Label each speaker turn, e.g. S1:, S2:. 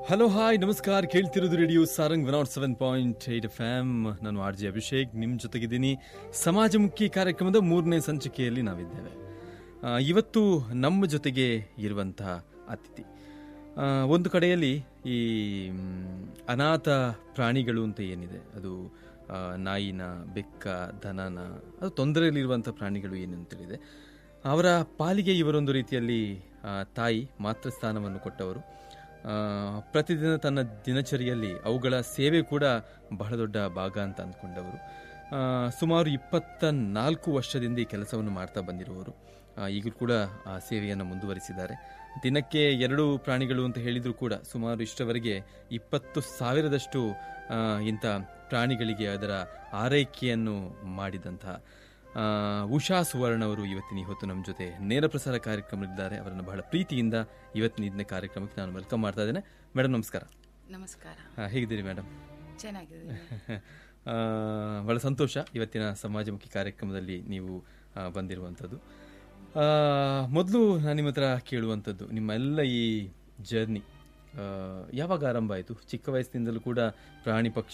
S1: hello hi ನಮಸ್ಕಾರ ಕೇಳ್ತಿರೋದು radio Sarang one nought seven point eight F M ನಾನು R J Abhishek ನಿಮ್ಮ ಜೊತೆಗಿದ್ದೀನಿ ಸಮಾಜಮುಖಿ ಕಾರ್ಯಕ್ರಮದ ಮೂರನೇ ಸಂಚಿಕೆಯಲ್ಲಿ ನಾವಿದ್ದೇವೆ ಆ, ಇವತ್ತು ನಮ್ಮ ಜೊತೆಗೆ ಇರುವಂತಹ ಅತಿಥಿ ಆ, ಒಂದು ಕಡೆಯಲ್ಲಿ ಈ ಮ್, ಅನಾಥ ಪ್ರಾಣಿಗಳು ಅಂತ ಏನಿದೆ ಅದು ಆ, ನಾಯಿನ ಬೆಕ್ಕ ದನನ ಅದು ತೊಂದರೆಯಲ್ಲಿರುವಂಥ ಪ್ರಾಣಿಗಳು ಏನು ಅಂತೇಳಿದೆ ಅವರ ಪಾಲಿಗೆ ಇವರೊಂದು ರೀತಿಯಲ್ಲಿ ಆ, ತಾಯಿ ಮಾತೃಸ್ಥಾನವನ್ನು ಕೊಟ್ಟವರು ಆ, ಪ್ರತಿದಿನ ತನ್ನ ದಿನಚರಿಯಲ್ಲಿ ಅವುಗಳ ಸೇವೆ ಕೂಡ ಬಹಳ ದೊಡ್ಡ ಭಾಗ ಅಂತ ಅಂದ್ಕೊಂಡವರು ಆ, ಸುಮಾರು ಇಪ್ಪತ್ತ ನಾಲ್ಕು ವರ್ಷದಿಂದ ಈ ಕೆಲಸವನ್ನು ಮಾಡ್ತಾ ಬಂದಿರುವವರು ಆ, ಈಗಲೂ ಕೂಡ ಆ ಸೇವೆಯನ್ನು ಮುಂದುವರಿಸಿದ್ದಾರೆ ದಿನಕ್ಕೆ ಎರಡು ಪ್ರಾಣಿಗಳು ಅಂತ ಹೇಳಿದ್ರು ಕೂಡ ಸುಮಾರು ಇಷ್ಟವರೆಗೆ ಇಪ್ಪತ್ತು ಸಾವಿರದಷ್ಟು ಆ, ಇಂಥ ಪ್ರಾಣಿಗಳಿಗೆ ಅದರ ಆರೈಕೆಯನ್ನು ಮಾಡಿದಂತಹ ಆ, ಉಷಾ ಸುವರ್ಣ ಅವರು ಇವತ್ತಿನ ಈ ಹೊತ್ತು ನಮ್ಮ ಜೊತೆ ನೇರ ಪ್ರಸಾರ ಕಾರ್ಯಕ್ರಮದಲ್ಲಿದ್ದಾರೆ ಅವರನ್ನು ಬಹಳ ಪ್ರೀತಿಯಿಂದ ಇವತ್ತಿನ ಇದನ್ನ ಕಾರ್ಯಕ್ರಮಕ್ಕೆ ನಾನು ವೆಲ್ಕಮ್ ಮಾಡ್ತಾ ಇದ್ದೇನೆ ಮೇಡಮ್ ನಮಸ್ಕಾರ
S2: ನಮಸ್ಕಾರ
S1: ಆ, ಹೇಗಿದ್ದೀರಿ ಮೇಡಮ್
S2: ಚೆನ್ನಾಗಿದೆ
S1: ಆ, ಬಹಳ ಸಂತೋಷ ಇವತ್ತಿನ ಸಮಾಜಮುಖಿ ಕಾರ್ಯಕ್ರಮದಲ್ಲಿ ನೀವು ಆ, ಬಂದಿರುವಂಥದ್ದು ಮೊದಲು ನಾನು ನಿಮ್ಮ ಹತ್ರ ಕೇಳುವಂಥದ್ದು ನಿಮ್ಮ ಎಲ್ಲ ಈ ಜರ್ನಿ ಯಾವಾಗ ಆರಂಭ ಆಯಿತು ಚಿಕ್ಕ ವಯಸ್ಸಿನಿಂದಲೂ ಕೂಡ ಪ್ರಾಣಿ ಪಕ್ಷಿ